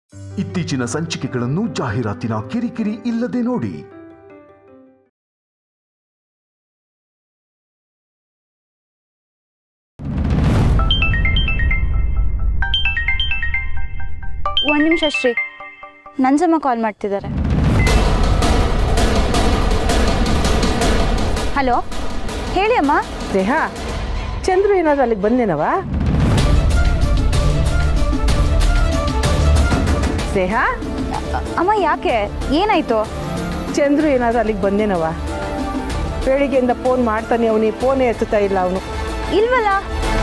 ಇತ್ತೀಚಿನ ಸಂಚಿಕೆಗಳನ್ನು ಜಾಹೀರಾತಿನ ಕಿರಿಕಿರಿ ಇಲ್ಲದೆ ನೋಡಿ ಒಂದು ನಿಮಿಷ ಶ್ರೀ ನಂಜಮ್ಮ ಕಾಲ್ ಮಾಡ್ತಿದ್ದಾರೆ ಹಲೋ ಹೇಳಿ ಅಮ್ಮ ದೇಹ ಚಂದ್ರು ಏನಾದ್ರು ಅಲ್ಲಿಗೆ ಬಂದೇನವ ಸ್ನೇಹ ಅಮ್ಮ ಯಾಕೆ ಏನಾಯ್ತು ಚಂದ್ರು ಏನಾದ್ರು ಅಲ್ಲಿಗೆ ಬಂದೇನವ ಬೆಳಿಗ್ಗೆಯಿಂದ ಫೋನ್ ಮಾಡ್ತಾನೆ ಅವನಿಗೆ ಫೋನೇ ಎತ್ತುತ್ತಾ ಇಲ್ಲ ಅವನು ಇಲ್ವಲ್ಲ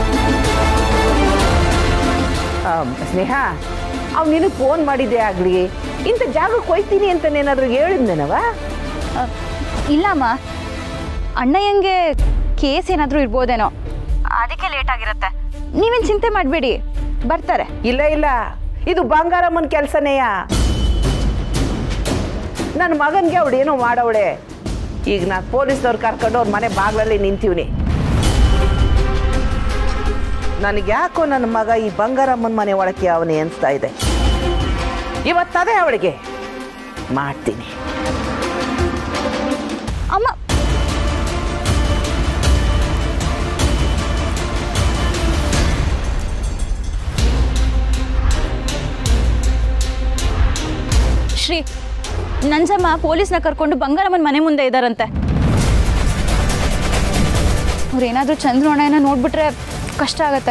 ಸ್ನೇಹ ಅವ್ನು ನಿನಗೆ ಫೋನ್ ಮಾಡಿದ್ದೆ ಆಗಲಿ ಇಂಥ ಜಾಗಕ್ಕೆ ಹೋಯ್ತೀನಿ ಅಂತ ಏನಾದ್ರು ಹೇಳಿದ್ನೇನವ ಅ, ಇಲ್ಲ ಅಮ್ಮ ಅಣ್ಣಯ್ಯಂಗೆ ಕೇಸ್ ಏನಾದರೂ ಇರ್ಬೋದೇನೋ ಅದಕ್ಕೆ ಲೇಟ್ ಆಗಿರುತ್ತೆ ನೀವೇನು ಚಿಂತೆ ಮಾಡಬೇಡಿ ಬರ್ತಾರೆ ಇಲ್ಲ ಇಲ್ಲ ಇದು ಬಂಗಾರಮ್ಮನ ಕೆಲಸನೇಯ ನನ್ನ ಮಗನಿಗೆ ಅವಳು ಏನೋ ಮಾಡವಳೆ ಈಗ ನಾನು ಪೊಲೀಸ್ನವ್ರು ಕರ್ಕೊಂಡು ಅವ್ರ ಮನೆ ಬಾಗಿಲಲ್ಲಿ ನಿಂತೀವ್ನಿ ನನಗೆ ಯಾಕೋ ನನ್ನ ಮಗ ಈ ಬಂಗಾರಮ್ಮನ ಮನೆ ಒಳಕ್ಕೆ ಅವನೇ ಅನಿಸ್ತಾ ಇದೆ ಇವತ್ತದೇ ಅವಳಿಗೆ ಮಾಡ್ತೀನಿ ಅಮ್ಮ ಶ್ರೀ ನಂಜಮ್ಮ ಪೊಲೀಸ್ನ ಕರ್ಕೊಂಡು ಬಂಗಾರಮ್ಮನ ಮನೆ ಮುಂದೆ ಇದ್ದಾರಂತೆ ಅವ್ರೇನಾದ್ರೂ ಚಂದ್ರು ಅಣ್ಣನ ನೋಡ್ಬಿಟ್ರೆ ಕಷ್ಟ ಆಗತ್ತೆ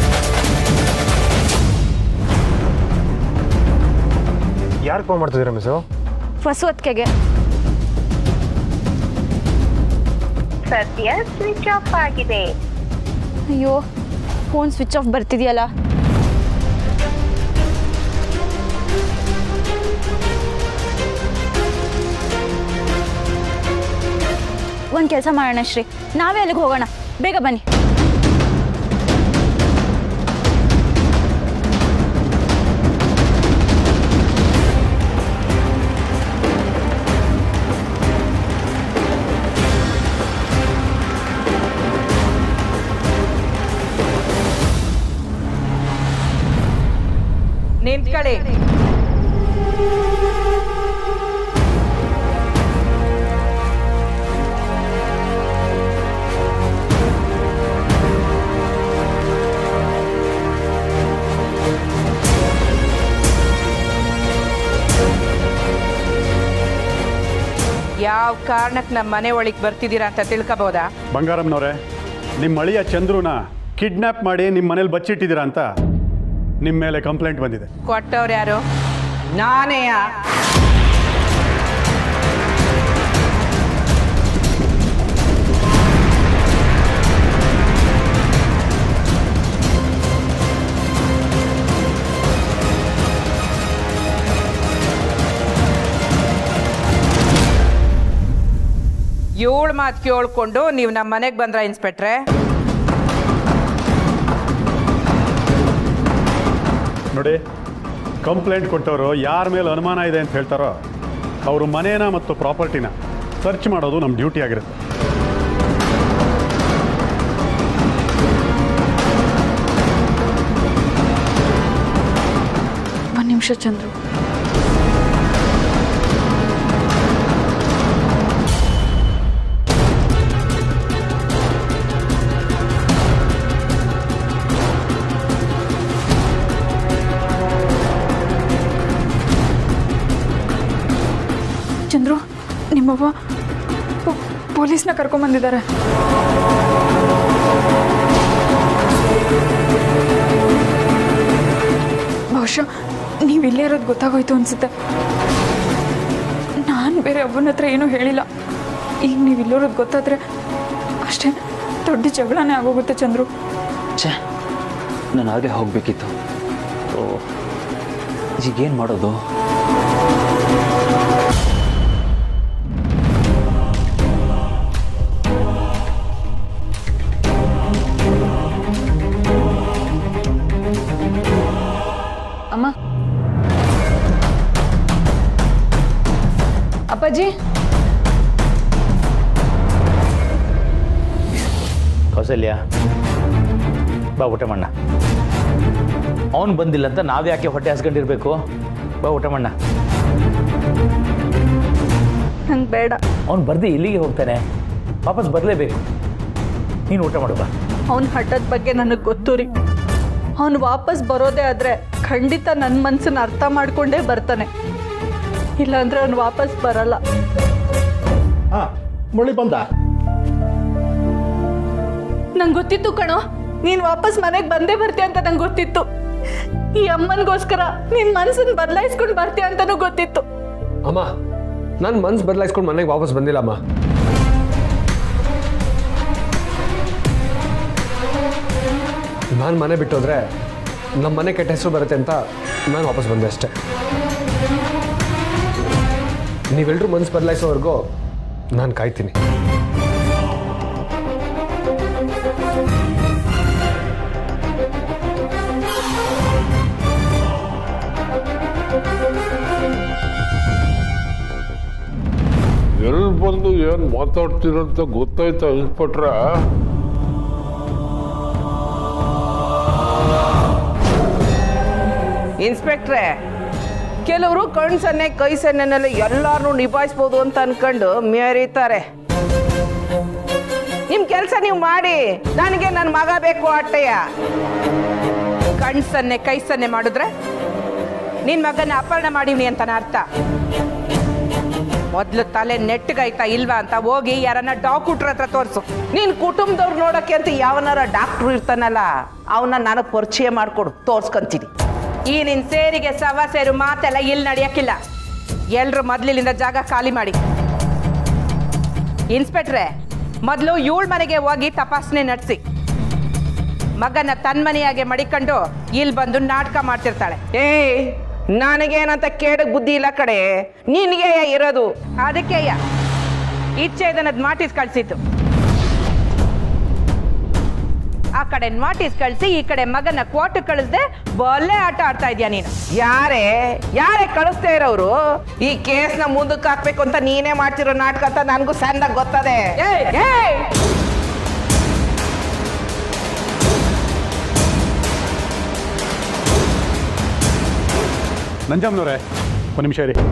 ಯಾರು ಫೋನ್ ಮಾಡ್ತಿದ್ದೀರಾ ಮಿಸ್ಸು ಫಸ್ವತ್ಕೆಗೆ ಸದ್ಯ ಸ್ವಿಚ್ ಆಫ್ ಆಗಿದೆ ಅಯ್ಯೋ ಫೋನ್ ಸ್ವಿಚ್ ಆಫ್ ಬರ್ತಿದೆಯಲ್ಲ ಒಂದು ಕೆಲಸ ಮಾಡೋಣ ಶ್ರೀ ನಾವೇ ಅಲ್ಲಿಗೆ ಹೋಗೋಣ ಬೇಗ ಬನ್ನಿ ನಿಂತ್ಕೊಳ್ಳಿ ಯಾವ ಕಾರಣಕ್ಕೆ ನಮ್ಮ ಮನೆ ಒಳಗೆ ಬರ್ತಿದ್ದೀರಾ ಅಂತ ತಿಳ್ಕೊಬೋದಾ ಬಂಗಾರಮ್ಮನವ್ರೆ ನಿಮ್ಮ ಅಳಿಯ ಚಂದ್ರುನ ಕಿಡ್ನ್ಯಾಪ್ ಮಾಡಿ ನಿಮ್ಮ ಮನೇಲಿ ಬಚ್ಚಿಟ್ಟಿದ್ದೀರಾ ಅಂತ ನಿಮ್ಮ ಮೇಲೆ ಕಂಪ್ಲೇಂಟ್ ಬಂದಿದೆ ಕೊಟ್ಟವ್ರು ಯಾರು ನಾನೇಯ ಏಳು ಮಾತು ಕೇಳ್ಕೊಂಡು ನೀವು ನಮ್ಮ ಮನೆಗೆ ಬಂದ್ರ ಇನ್ಸ್ಪೆಕ್ಟ್ರೆ ನೋಡಿ ಕಂಪ್ಲೇಂಟ್ ಕೊಟ್ಟವರು ಯಾರ ಮೇಲೆ ಅನುಮಾನ ಇದೆ ಅಂತ ಹೇಳ್ತಾರೋ ಅವರು ಮನೇನ ಮತ್ತು ಪ್ರಾಪರ್ಟಿನ ಸರ್ಚ್ ಮಾಡೋದು ನಮ್ಮ ಡ್ಯೂಟಿ ಆಗಿರುತ್ತೆ ಒಂದು ನಿಮಿಷ ಚಂದ್ರು ಚಂದ್ರು ನಿಮ್ಮವ್ವ ಪೊ- ಪೊಲೀಸ್ನ ಕರ್ಕೊಂಬಂದಿದ್ದಾರೆ ಬಹುಶಃ ನೀವು ಇಲ್ಲೇ ಇರೋದು ಗೊತ್ತಾಗೋಯ್ತು ಅನ್ಸುತ್ತೆ ನಾನು ಬೇರೆ ಒಬ್ಬನ ಹತ್ರ ಏನೂ ಹೇಳಿಲ್ಲ ಈಗ ನೀವು ಇಲ್ಲಿರೋದು ಗೊತ್ತಾದ್ರೆ ಅಷ್ಟೇ ದೊಡ್ಡ ಜಗಳನೇ ಆಗೋಗುತ್ತೆ ಚಂದ್ರು ಛೇ ನಾನು ಆಗಲೇ ಹೋಗಬೇಕಿತ್ತು ಓ ಈಗೇನು ಮಾಡೋದು ಅಮ್ಮ ಅಪ್ಪಾಜಿ ಕೌಸಲ್ಯ ಬಾ ಊಟ ಮಣ್ಣ ಅವನು ಬಂದಿಲ್ಲ ಅಂತ ನಾವು ಯಾಕೆ ಹೊಟ್ಟೆ ಹಸ್ಕೊಂಡಿರ್ಬೇಕು ಬಾ ಊಟ ಮಾಡಣ ನಂಗೆ ಬೇಡ ಅವ್ನು ಬರ್ದು ಇಲ್ಲಿಗೆ ಹೋಗ್ತಾನೆ ವಾಪಸ್ ಬರಲೇಬೇಕು ನೀನು ಊಟ ಮಾಡು ಬಾ ಅವನ ಹಠದ ಬಗ್ಗೆ ನನಗೆ ಗೊತ್ತು ರೀ ಅವನು ವಾಪಸ್ ಬರೋದೇ ಆದರೆ ಖಂಡಿತ ನನ್ನ ಮನಸ್ಸನ್ನ ಅರ್ಥ ಮಾಡ್ಕೊಂಡೇ ಬರ್ತಾನೆ ಇಲ್ಲಾಂದ್ರೆ ಅವನು ವಾಪಸ್ ಬರಲ್ಲ ಹಾ ಮುಳಿ ಬಂದ ನಂಗೆ ಗೊತ್ತಿತ್ತು ಕಣೋ ನೀನು ವಾಪಸ್ ಮನೆಗೆ ಬಂದೇ ಬರ್ತೀಯ ಅಂತ ನಂಗೆ ಗೊತ್ತಿತ್ತು ಈ ಅಮ್ಮನಿಗೋಸ್ಕರ ನಿನ್ನ ಮನಸ್ಸನ್ನು ಬದಲಾಯಿಸ್ಕೊಂಡು ಬರ್ತೀಯ ಅಂತನೂ ಗೊತ್ತಿತ್ತು ಅಮ್ಮ ನಾನು ಮನ್ಸು ಬದಲಾಯಿಸ್ಕೊಂಡು ಮನೆಗೆ ವಾಪಸ್ ಬಂದಿಲ್ಲ ಅಮ್ಮ ನಾನು ಮನೆ ಬಿಟ್ಟೋದ್ರೆ ನಮ್ಮ ಮನೆ ಕೆಟ್ಟ ಹೆಸರು ಬರುತ್ತೆ ಅಂತ ನಾನು ವಾಪಸ್ ಬಂದೆ ಅಷ್ಟೇ ನೀವೆಲ್ಲರೂ ಮನ್ಸು ಬದಲಾಯಿಸೋವರೆಗೂ ನಾನು ಕಾಯ್ತೀನಿ ಎಲ್ಲಿ ಬಂದು ಏನು ಮಾತಾಡ್ತೀರಂತ ಗೊತ್ತಾಯ್ತಾ ಇನ್ಸ್ಪೆಕ್ಟ್ರೆ ಇನ್ಸ್ಪೆಕ್ಟ್ರೆ ಕೆಲವರು ಕಣ್ ಸನ್ನೆ ಕೈ ಸನ್ನೆನೆಲ್ಲ ಎಲ್ಲಾರನ್ನೂ ನಿಭಾಯಿಸ್ಬೋದು ಅಂತ ಅನ್ಕೊಂಡು ಮೆರೀತಾರೆ ನಿಮ್ ಕೆಲಸ ನೀವು ಮಾಡಿ ನನಗೆ ನನ್ನ ಮಗ ಬೇಕು ಅಟ್ಟಯ್ಯ ಕಣ್ ಸನ್ನೆ ಕೈ ಸನ್ನೆ ಮಾಡಿದ್ರೆ ನಿನ್ ಮಗನ ಅಪಹರಣ ಮಾಡಿವ್ನಿ ಅಂತಾನ ಅರ್ಥ ಮೊದ್ಲು ತಲೆ ನೆಟ್ಟಗಾಯ್ತಾ ಇಲ್ವಾ ಅಂತ ಹೋಗಿ ಯಾರನ್ನ ಡಾಕ್ಟ್ರ ಹತ್ರ ತೋರಿಸು ನೀನ್ ಕುಟುಂಬದವ್ರು ನೋಡಕ್ಕೆ ಅಂತ ಯಾವನಾರ ಡಾಕ್ಟ್ರು ಇರ್ತಾನಲ್ಲ ಅವನ್ನ ನನಗೆ ಪರಿಚಯ ಮಾಡ್ಕೊಡು ತೋರ್ಸ್ಕೊಂತೀನಿ ಈ ನಿನ್ ಸೇರಿಗೆ ಸವ ಸೇರು ಮಾತೆಲ್ಲ ಇಲ್ಲಿ ನಡೆಯಕ್ಕಿಲ್ಲ ಎಲ್ರು ಮೊದ್ಲಿನಿಂದ ಜಾಗ ಖಾಲಿ ಮಾಡಿ ಇನ್ಸ್ಪೆಕ್ಟ್ರೆ ಮೊದಲು ಇವಳ ಮನೆಗೆ ಹೋಗಿ ತಪಾಸಣೆ ನಡೆಸಿ ಮಗನ ತನ್ಮನೆಯಾಗೆ ಮಡಿಕೊಂಡು ಇಲ್ಲಿ ಬಂದು ನಾಟಕ ಮಾಡ್ತಿರ್ತಾಳೆ ಏ ನನಗೇನಂತ ಕೇಡಕ್ ಬುದ್ಧಿ ಇಲ್ಲ ಕಡೆ ನಿನಗೆ ಇರೋದು ಅದಕ್ಕೆಯ ಇಚ್ಛೆದನದ್ ಮಾಟಿಸ್ ಕಳ್ಸಿತ್ತು ಆ ಕಡೆ ನೋಟಿಸ್ ಕಳಿಸಿ ಈ ಕಡೆ ಮಗನ ಕೋರ್ಟ್ ಕಳಿಸ್ದೆ ಬೊಲ್ಲೆ ಆಟ ಆಡ್ತಾ ಇದೀಯ ನೀನು ಯಾರೇ ಯಾರೇ ಕಳಿಸ್ತಾ ಇರೋರು ಈ ಕೇಸ್ನ ಮುಂದಕ್ಕೆ ಹಾಕ್ಬೇಕು ಅಂತ ನೀನೇ ಮಾಡ್ತಿರೋ ನಾಟಕ ಅಂತ ನನಗೂ ಸಣ್ಣದಾಗಿ ಗೊತ್ತದೆ ಏಯ್! ನಂಜಮ್ಮನವ್ರೆ ಒಂದು ನಿಮಿಷ ಇರಿ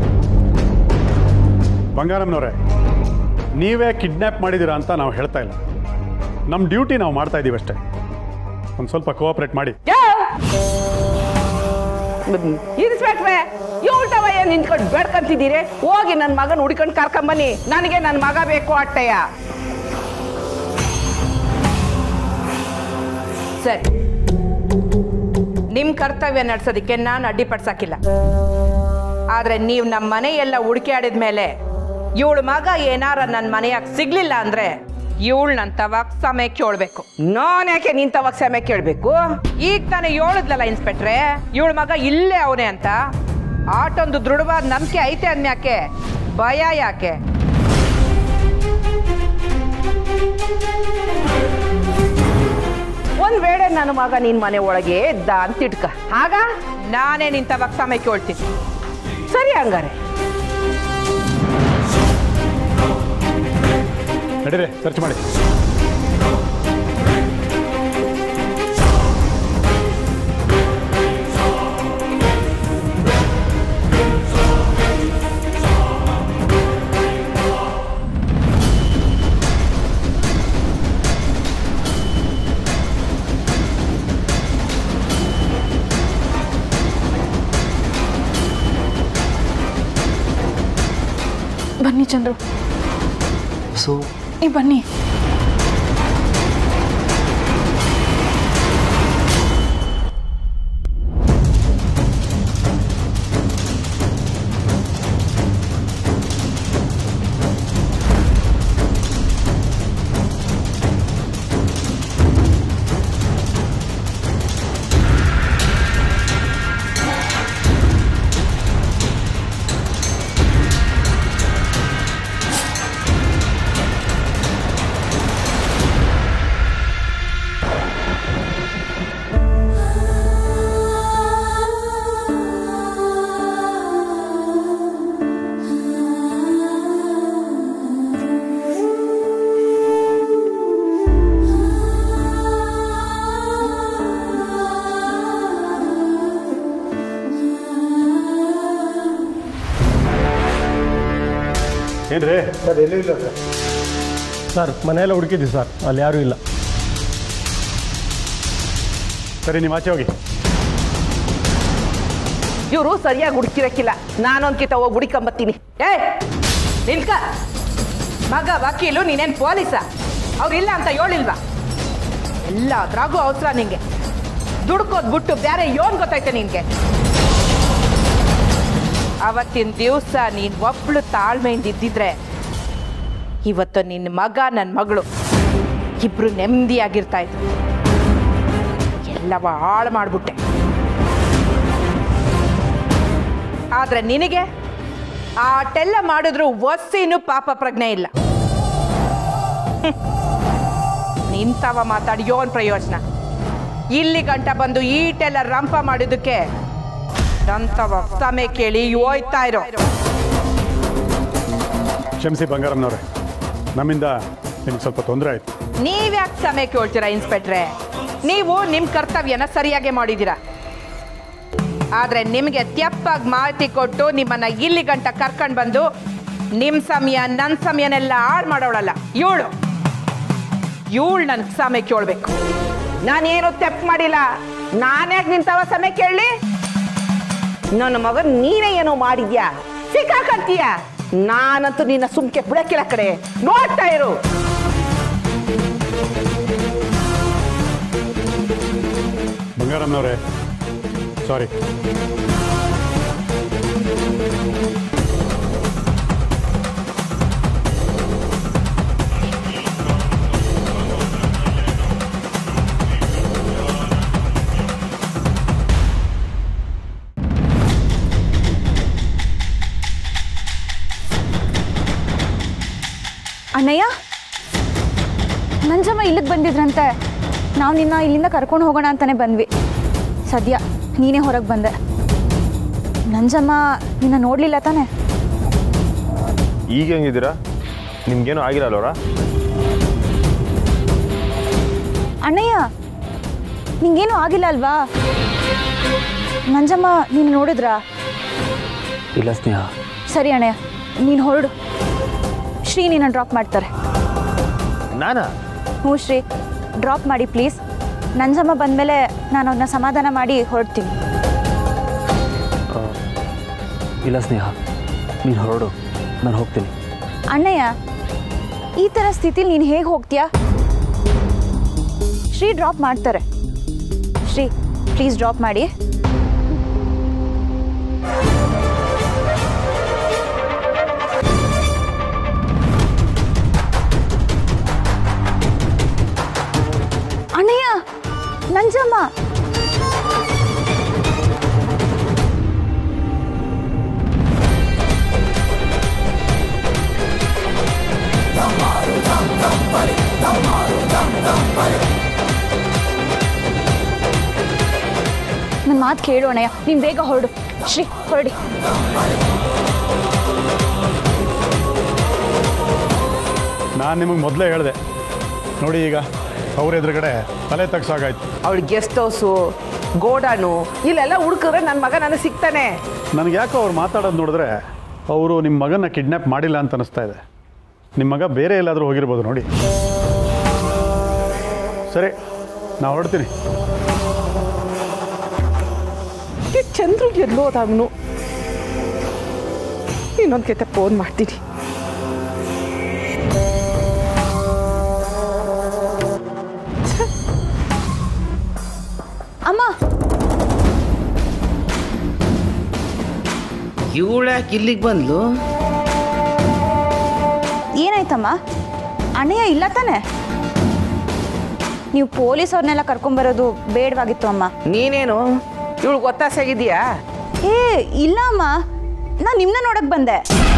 ಬಂಗಾರಮ್ಮನವ್ರೆ ನೀವೇ ಕಿಡ್ನ್ಯಾಪ್ ಮಾಡಿದ್ದೀರಾ ಅಂತ ನಾವು ಹೇಳ್ತಾ ಇಲ್ಲ ನಮ್ಮ ಡ್ಯೂಟಿ ನಾವು ಮಾಡ್ತಾ ಇದ್ದೀವಿ ಅಷ್ಟೇ ಒಂದು ಸ್ವಲ್ಪ ಕೋಆಪ್ರೇಟ್ ಮಾಡಿ ಇನ್ಸ್ಪೆಕ್ಟ್ರೆ ಉಲ್ಟವ ಏನ್ ನಿಂತ್ಕೊಂಡು ಬೇಡ್ಕೊಂತಿದ್ದೀರಿ ಹೋಗಿ ನನ್ನ ಮಗನ ಹುಡ್ಕೊಂಡು ಕರ್ಕೊಂಬನ್ನಿ ನನಗೆ ನನ್ನ ಮಗ ಬೇಕು ಅಟ್ಟಯ್ಯ ಸರಿ ನಿಮ್ ಕರ್ತವ್ಯ ನಡ್ಸೋದಕ್ಕೆ ನಾನು ಅಡ್ಡಿಪಡ್ಸಕ್ಕಿಲ್ಲ ಆದ್ರೆ ನೀವು ನಮ್ಮ ಮನೆಯೆಲ್ಲ ಹುಡುಕಾಡಿದ ಮೇಲೆ ಇವಳ ಮಗ ಏನಾರ ನನ್ನ ಮನೆಯಾಗ ಸಿಗ್ಲಿಲ್ಲ ಅಂದ್ರೆ ಇವಳು ನನ್ನ ತವಾಗ ಸಮಯ ಕೇಳ್ಬೇಕು ನಾನ್ ಯಾಕೆ ನಿನ್ ತವಾಗ ಸಮಯ ಕೇಳ್ಬೇಕು ಈಗ ತಾನೇ ಹೇಳಿದ್ಲಲ್ಲ ಇನ್ಸ್ಪೆಕ್ಟ್ರೆ ಇವಳ ಮಗ ಇಲ್ಲೇ ಅವನೇ ಅಂತ ಆಟೊಂದು ದೃಢವಾದ ನಂಬಿಕೆ ಐತೆ ಅಂದ್ಮ್ಯಾಕೆ ಭಯ ಯಾಕೆ ಒಂದ್ ವೇಳೆ ನನ್ನ ಮಗ ನಿನ್ ಮನೆ ಒಳಗೆ ಇದ್ದ ಅಂತ ಇಟ್ಕ ಆಗ ನಾನೇ ನಿನ್ ತವಾಗ ಸಮಯ ಕೇಳ್ತೀನಿ ಸರಿ ಹಂಗಾರೆ ನಡೀರಿ ಸರ್ಚ್ ಮಾಡಿ ಬನ್ನಿ ಚಂದ್ರು ಸೊ ಈ ಬನ್ನಿ ಏನ್ರಿ ಸರ್ ಎಲ್ಲೂ ಇಲ್ಲ ಸರ್ ಸರ್ ಮನೆಯೆಲ್ಲ ಹುಡುಕಿದ್ವಿ ಸರ್ ಅಲ್ಲಿ ಯಾರೂ ಇಲ್ಲ ಸರಿ ನೀವು ಆಚೆ ಹೋಗಿ ಇವರು ಸರಿಯಾಗಿ ಹುಡುಕಿರಕ್ಕಿಲ್ಲ ನಾನೊಂದ್ಕಿತ ಹೋಗಿ ಹುಡುಕೊಂಬತ್ತೀನಿ ಏ ನಿಲ್ಕ ಮಗ ವಕೀಲು ನೀನೇನು ಪೊಲೀಸ ಅವ್ರಿಲ್ಲ ಅಂತ ಹೇಳಿಲ್ವಾ ಎಲ್ಲದ್ರಾಗೂ ಅವಸರ ನಿಂಗೆ ದುಡ್ಕೋದ್ ಬಿಟ್ಟು ಬೇರೆ ಯೋನ್ ಗೊತ್ತೈತೆ ನಿನ್ಗೆ ಅವತ್ತಿನ ದಿವಸ ನೀನ್ ಒಬ್ಳು ತಾಳ್ಮೆಯಿಂದ ಇದ್ದಿದ್ರೆ ಇವತ್ತು ನಿನ್ನ ಮಗ ನನ್ನ ಮಗಳು ಇಬ್ರು ನೆಮ್ಮದಿಯಾಗಿರ್ತಾ ಇದ್ರು ಎಲ್ಲವ ಹಾಳು ಮಾಡ್ಬಿಟ್ಟೆ ಆದ್ರೆ ನಿನಗೆ ಆಟೆಲ್ಲ ಮಾಡಿದ್ರು ಒಸ್ಸಿನೂ ಪಾಪ ಪ್ರಜ್ಞೆ ಇಲ್ಲ ಹ್ಮ್. ನಿಂತವ ಮಾತಾಡಿ ಯೋನ್ ಪ್ರಯೋಜನ ಇಲ್ಲಿ ಗಂಟ ಬಂದು ಈಟೆಲ್ಲ ರಂಪ ಮಾಡಿದ್ದಕ್ಕೆ ನಂತವ ಸಮಯ ಕೇಳಿ ಹೋಯ್ತಾ ಇರೋ ಕ್ಷಮಿಸಿ ಬಂಗಾರಮ್ಮನವ್ರೆ ನಮ್ಮಿಂದ ನಿಮ್ಗೆ ಸ್ವಲ್ಪ ತೊಂದರೆ ಆಯಿತು ನೀವ್ಯಾಕೆ ಸಮಯ ಕೇಳ್ತೀರಾ ಇನ್ಸ್ಪೆಕ್ಟ್ರೆ ನೀವು ನಿಮ್ಮ ಕರ್ತವ್ಯನ ಸರಿಯಾಗಿ ಮಾಡಿದ್ದೀರಾ ಆದ್ರೆ ನಿಮಗೆ ತೆಪ್ಪಾಗಿ ಮಾಹಿತಿ ಕೊಟ್ಟು ನಿಮ್ಮನ್ನ ಇಲ್ಲಿ ಗಂಟ ಕರ್ಕೊಂಡು ಬಂದು ನಿಮ್ಮ ಸಮಯ ನನ್ನ ಸಮಯನೆಲ್ಲ ಹಾಳು ಮಾಡೋಳಲ್ಲ ಇವಳು ಇವಳು ನನ್ಗೆ ಸಮಯ ಕೇಳ್ಬೇಕು ನಾನೇನು ತೆಪ್ಪು ಮಾಡಿಲ್ಲ ನಾನ್ಯಾಕೆ ನಿಂತವ ಸಮಯ ಕೇಳಲಿ ನನ್ನ ಮಗನ್ ನೀನೇ ಏನೋ ಮಾಡಿದ್ಯಾ ಸಿಕ್ಕಾಕಂತೀಯ ನಾನಂತೂ ನಿನ್ನ ಸುಮ್ಕೆ ಬಿಡಕ್ಕಿಲ್ಲ ಕಡೆ ನೋಡ್ತಾ ಇರು ಬಂಗಾರಮ್ಮನವ್ರೆ ಸಾರಿ ಅಣ್ಣಯ್ಯ ನಂಜಮ್ಮ ಇಲ್ಲಿಗೆ ಬಂದಿದ್ರಂತೆ ನಾವು ನಿನ್ನ ಇಲ್ಲಿಂದ ಕರ್ಕೊಂಡು ಹೋಗೋಣ ಅಂತಾನೆ ಬಂದ್ವಿ ಸದ್ಯ ನೀನೇ ಹೊರಗೆ ಬಂದೆ ನಂಜಮ್ಮ ನಿನ್ನ ನೋಡಲಿಲ್ಲ ತಾನೆ ಈಗ ಹೆಂಗಿದ್ದೀರಾ ನಿಮ್ಗೇನು ಆಗಿಲ್ಲ ಅಲ್ವರ ಅಣ್ಣಯ್ಯ ನಿಂಗೇನು ಆಗಿಲ್ಲ ಅಲ್ವಾ ನಂಜಮ್ಮ ನೀನು ನೋಡಿದ್ರಾ ಇಲ್ಲ ಸ್ನೇಹ ಸರಿ ಅಣ್ಣಯ್ಯ ನೀನು ಹೊರಡು ಶ್ರೀ ನಿನ್ನ ಡ್ರಾಪ್ ಮಾಡ್ತಾರೆ ನಾನಾ ಹ್ಞೂ ಶ್ರೀ ಡ್ರಾಪ್ ಮಾಡಿ ಪ್ಲೀಸ್ ನಂಜಮ್ಮ ಬಂದಮೇಲೆ ನಾನು ಅದನ್ನ ಸಮಾಧಾನ ಮಾಡಿ ಹೊರಡ್ತೀನಿ ಇಲ್ಲ ಸ್ನೇಹ ನೀನು ಹೊರಡು ನಾನು ಹೋಗ್ತೀನಿ ಅಣ್ಣಯ್ಯ ಈ ಥರ ಸ್ಥಿತಿಲಿ ನೀನು ಹೇಗೆ ಹೋಗ್ತೀಯಾ ಶ್ರೀ ಡ್ರಾಪ್ ಮಾಡ್ತಾರೆ ಶ್ರೀ ಪ್ಲೀಸ್ ಡ್ರಾಪ್ ಮಾಡಿ ಅಣ್ಣಯ್ಯ ನಂಜಮ್ಮ ನನ್ನ ಮಾತು ಕೇಳು ಅಣ್ಣಯ್ಯ ನೀನು ಬೇಗ ಹೊರಡು ಶ್ರೀ ಹೊರಡಿ ನಾನು ನಿಮಗೆ ಮೊದಲೇ ಹೇಳಿದೆ ನೋಡಿ ಈಗ ಅವ್ರ ಎದುರುಗಡೆ ತಲೆ ತಗ್ಸಾಗಾಯ್ತು ಅವಳು ಗೆಸ್ಟ್ ಹೌಸು ಗೋಡಾನು ಇಲ್ಲೆಲ್ಲ ಹುಡುಕಿದ್ರೆ ನನ್ನ ಮಗ ನನಗೆ ಸಿಗ್ತಾನೆ ನನಗೆ ಯಾಕೋ ಅವ್ರು ಮಾತಾಡೋದು ನೋಡಿದ್ರೆ ಅವರು ನಿಮ್ಮ ಮಗನ ಕಿಡ್ನ್ಯಾಪ್ ಮಾಡಿಲ್ಲ ಅಂತ ಅನಿಸ್ತಾ ಇದೆ ನಿಮ್ಮ ಮಗ ಬೇರೆ ಎಲ್ಲಾದರೂ ಹೋಗಿರ್ಬೋದು ನೋಡಿ ಸರಿ ನಾ ಹೊರಡ್ತೀನಿ ಚಂದ್ರು ಎಲ್ಲೋದ ಅವನು ಇನ್ನೊಂದು ಕೆತ್ತ ಫೋನ್ ಮಾಡ್ತೀನಿ ಅಮ್ಮ ಇವಳ್ಯಾಕೆ ಇಲ್ಲಿಗೆ ಬಂದ್ಲು ಏನಾಯ್ತಮ್ಮ ಅಣ್ಣಯ್ಯ ಇಲ್ಲ ತಾನೆ ನೀವು ಪೊಲೀಸ್ ಅವ್ರನ್ನೆಲ್ಲ ಕರ್ಕೊಂಬರೋದು ಬೇಡವಾಗಿತ್ತು ಅಮ್ಮ ನೀನೇನು ಇವಳು ಗೊತ್ತಾಸಾಗಿದೀಯಾ ಏ ಇಲ್ಲ ಅಮ್ಮ ನಾನು ನಿಮ್ಮನ್ನ ನೋಡಕ್ ಬಂದೆ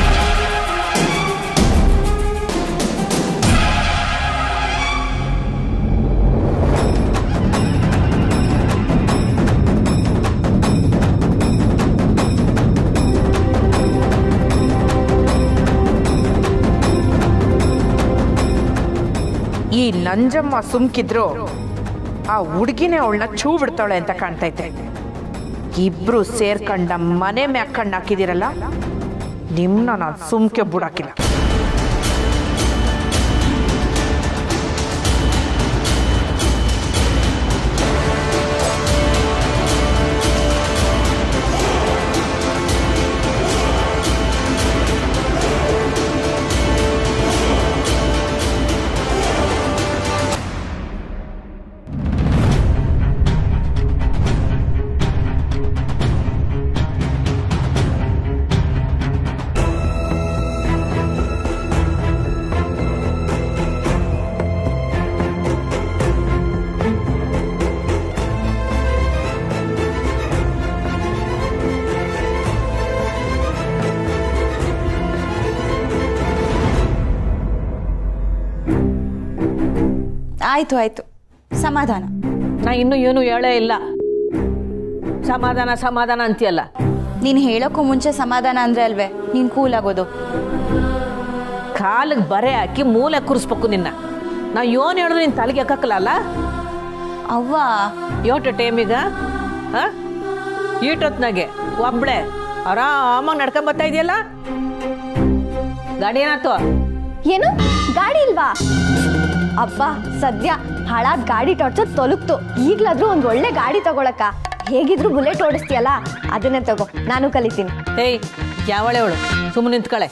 ಈ ನಂಜಮ್ಮ ಸುಮ್ಕಿದ್ರು ಆ ಹುಡುಗಿನೇ ಅವಳನ್ನ ಚೂ ಬಿಡ್ತಾಳೆ ಅಂತ ಕಾಣ್ತೈತೆ ಇಬ್ರು ಸೇರ್ಕಂಡ ಮನೆ ಮ್ಯಾಕ್ ಕಣ್ಣು ಹಾಕಿದಿರಲ್ಲ ನಿಮ್ನ ನಾನು ಸುಮ್ಕೆ ಬಿಡಾಕಿಲ್ಲ ಆಯ್ತು ಆಯ್ತು ಸಮಾಧಾನ ನಾ ಇನ್ನೂ ಏನು ಹೇಳೇ ಇಲ್ಲ ಸಮಾಧಾನ ಸಮಾಧಾನ ಅಂತೀಯಲ್ಲ ನೀನು ಹೇಳೋಕ್ಕೂ ಮುಂಚೆ ಸಮಾಧಾನ ಅಂದ್ರೆ ಅಲ್ವೇ ನೀನು ಕೂಲ್ ಆಗೋದು ಕಾಲಿಗೆ ಬರೆ ಹಾಕಿ ಮೂಲೆ ಕೂರಿಸ್ಬೇಕು ನಿನ್ನ ನಾ ಏನು ಹೇಳಿದ್ರು ನಿನ್ನ ತಲೆಗೆ ಎಕ್ಕಕ್ಕಲ್ಲ ಅವ್ವ ಯೋಟ ಟೈಮಿಗ ಈಟೊತ್ನಾಗೆ ಒಬ್ಳೆ ಆರಾಮಾಗಿ ನಡ್ಕೊಂಡ್ ಬರ್ತಾ ಇದೆಯಲ್ಲ ಗಾಡಿ ಏನಾಯ್ತು ಏನು ಗಾಡಿ ಇಲ್ವಾ ಅಬ್ಬಾ ಸದ್ಯ ಹಾಳಾದ ಗಾಡಿ ಟೊಡ್ಸೋದ್ ತೊಲಗ್ತು ಈಗ್ಲಾದ್ರೂ ಒಂದ್ ಒಳ್ಳೆ ಗಾಡಿ ತಗೊಳಕ ಹೇಗಿದ್ರು ಬುಲೆಟ್ ಓಡಿಸ್ತೀಯಲ್ಲ ಅದನ್ನೇ ತಗೋ ನಾನು ಕಲಿತೀನಿ ಏಯ್ ಯಾವಳೆ ಅವಳು ಸುಮ್ಮನೆ ನಿಂತ್ಕಳೆ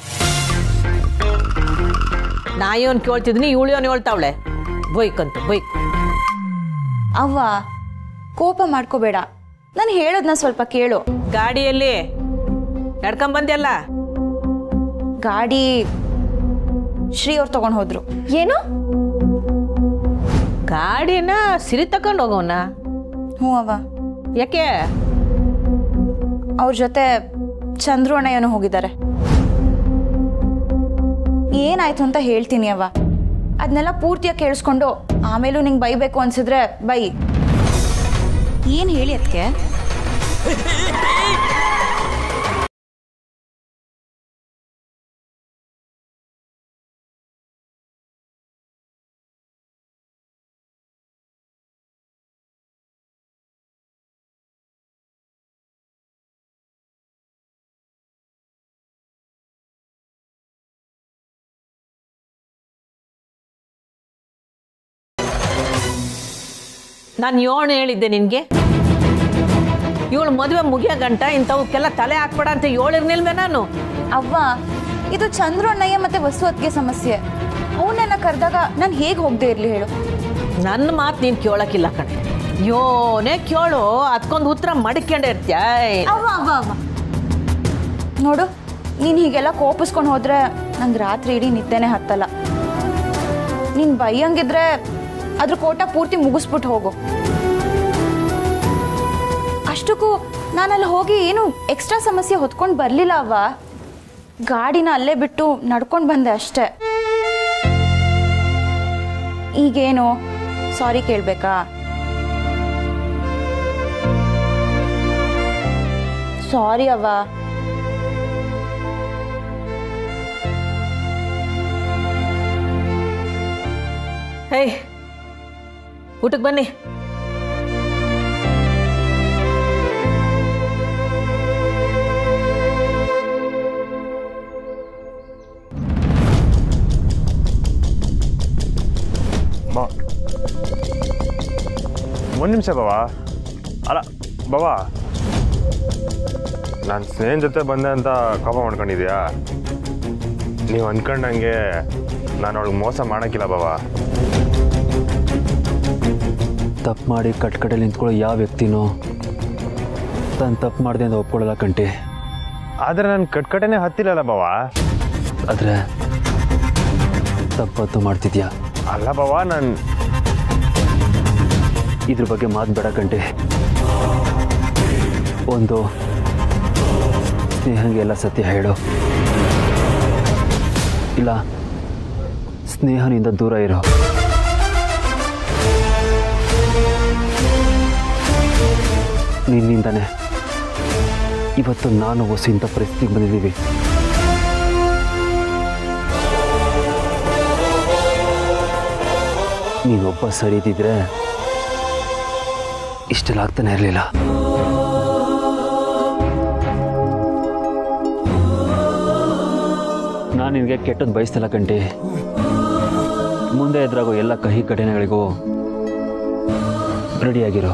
ನಾ ಇವನ್ ಕೇಳ್ತಿದ್ನಿ ಇವಳು ಇವನು ಹೇಳ್ತಾವಳೆ ಬೈಕ್ ಅಂತ ಬೈಕ್ ಅವ್ವ ಕೋಪ ಮಾಡ್ಕೋಬೇಡ ನಾನು ಹೇಳೋದ್ನ ಸ್ವಲ್ಪ ಕೇಳು ಗಾಡಿಯಲ್ಲಿ ನಡ್ಕೊಂಡ್ ಬಂದ್ಯಲ್ಲ ಗಾಡಿ ಶ್ರೀ ಅವ್ರು ತಗೊಂಡ್ ಹೋದ್ರು ಏನು ಗಾಡಿನ ಸಿರಿ ತಕೊಂಡು ಹೋಗೋಣ ಹ್ಞೂ ಅವ್ವ ಯಾಕೆ ಅವ್ರ ಜೊತೆ ಚಂದ್ರು ಅಣ್ಣ ಏನೋ ಹೋಗಿದ್ದಾರೆ ಏನಾಯ್ತು ಅಂತ ಹೇಳ್ತೀನಿ ಅವ್ವ ಅದನ್ನೆಲ್ಲ ಪೂರ್ತಿಯಾಗಿ ಕೇಳಿಸ್ಕೊಂಡು ಆಮೇಲೂ ನಿಂಗೆ ಬೈಬೇಕು ಅನ್ಸಿದ್ರೆ ಬೈ ಏನು ಹೇಳಿ ಅದಕ್ಕೆ ನಾನು ಯೋಣ ಹೇಳಿದ್ದೆ ನಿನಗೆ ಇವಳು ಮದುವೆ ಮುಗಿಯೋ ಗಂಟ ಇಂಥವಕ್ಕೆಲ್ಲ ತಲೆ ಹಾಕ್ಬೇಡ ಅಂತ ಹೇಳಿರ್ನಿಲ್ವೇ ನಾನು ಅವ್ವ ಇದು ಚಂದ್ರು ಅಣ್ಣಯ್ಯ ಮತ್ತೆ ವಸು ಅತ್ತಿಗೆ ಸಮಸ್ಯೆ ಅವನ್ನೆಲ್ಲ ಕರೆದಾಗ ನಾನು ಹೇಗೆ ಹೋಗದೆ ಇರಲಿ ಹೇಳು ನನ್ನ ಮಾತು ನೀನು ಕೇಳಕ್ಕಿಲ್ಲ ಕಣೆ ಯೋನೇ ಕೇಳು ಅದಕ್ಕೊಂದು ಉತ್ತರ ಮಡ್ಕೊಂಡೆ ಇರ್ತೀಯ ಅವ್ವ ಅವ್ವ ಅವ್ವ ನೋಡು ನೀನು ಹೀಗೆಲ್ಲ ಕೋಪಿಸ್ಕೊಂಡು ಹೋದ್ರೆ ನಂಗೆ ರಾತ್ರಿ ಇಡೀ ನಿದ್ದೆನೇ ಹತ್ತಲ್ಲ ನೀನು ಬೈಯಂಗಿದ್ರೆ ಅದ್ರ ಕೋಟ ಪೂರ್ತಿ ಮುಗಿಸ್ಬಿಟ್ಟು ಹೋಗು ಅಷ್ಟಕ್ಕೂ ನಾನಲ್ಲಿ ಹೋಗಿ ಏನು ಎಕ್ಸ್ಟ್ರಾ ಸಮಸ್ಯೆ ಹೊತ್ಕೊಂಡು ಬರಲಿಲ್ಲ ಅವ್ವ ಗಾಡಿನ ಅಲ್ಲೇ ಬಿಟ್ಟು ನಡ್ಕೊಂಡು ಬಂದೆ ಅಷ್ಟೇ ಈಗೇನು ಸಾರಿ ಕೇಳಬೇಕಾ ಸಾರಿ ಅವ್ವ ಹೇಯ್ ಊಟಕ್ಕೆ ಬನ್ನಿ ಬಾ ಒಂದು ನಿಮಿಷ ಬಾವಾ ಅಲ್ಲ ಬಾವಾ ನಾನು ಸ್ನೇಹನ್ ಜೊತೆ ಬಂದೆ ಅಂತ ಕೋಪ ಮಾಡ್ಕೊಂಡಿದ್ಯಾ ನೀವು ಅಂದ್ಕೊಂಡಂಗೆ ನಾನು ಅವಳಿಗೆ ಮೋಸ ಮಾಡೋಕ್ಕಿಲ್ಲ ಬಾವಾ ತಪ್ಪು ಮಾಡಿ ಕಟ್ಕಟಲ್ಲಿ ನಿಂತ್ಕೊಳ್ಳೋ ಯಾವ ವ್ಯಕ್ತಿನೂ ತಾನು ತಪ್ಪು ಮಾಡಿದೆ ಅಂತ ಒಪ್ಕೊಳ್ಳಲ್ಲ ಕಂಟಿ ಆದರೆ ನಾನು ಕಟ್ಕಟೆನೇ ಹತ್ತಿಲ್ಲಲ್ಲ ಬಾವಾ ಆದರೆ ತಪ್ಪತ್ತು ಮಾಡ್ತಿದ್ಯಾ ಅಲ್ಲ ಬಾವಾ ನಾನು ಇದ್ರ ಬಗ್ಗೆ ಮಾತು ಬೇಡ ಕಂಟಿ ಒಂದು ಸ್ನೇಹಂಗೆ ಎಲ್ಲ ಸತ್ಯ ಹೇಳು ಇಲ್ಲ ಸ್ನೇಹನಿಂದ ದೂರ ಇರೋ ನಿನ್ನಿಂದಾನೆ ಇವತ್ತು ನಾನು ಹೊಸ ಇಂಥ ಪರಿಸ್ಥಿತಿಗೆ ಬಂದಿದ್ದೀವಿ ನೀನೊಬ್ಬ ಸರಿ ಇದ್ದಿದ್ರೆ ಇಷ್ಟೆಲ್ಲ ಆಗ್ತಾನೆ ಇರಲಿಲ್ಲ ನಾನು ನಿನಗೆ ಕೆಟ್ಟದ್ದು ಬಯಸ್ತಿಲ್ಲ ಕಂಟಿ ಮುಂದೆ ಎದುರಾಗೋ ಎಲ್ಲ ಕಹಿ ಘಟನೆಗಳಿಗೂ ರೆಡಿಯಾಗಿರೋ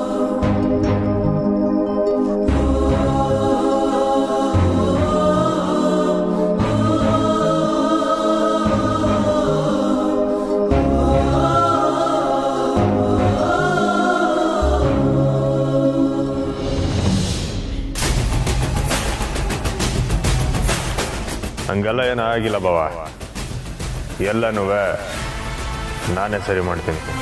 ಹಂಗೆಲ್ಲ ಏನೂ ಆಗಿಲ್ಲ ಬಾವಾ ಎಲ್ಲನೂ ನಾನೇ ಸರಿ ಮಾಡ್ತೀನಿ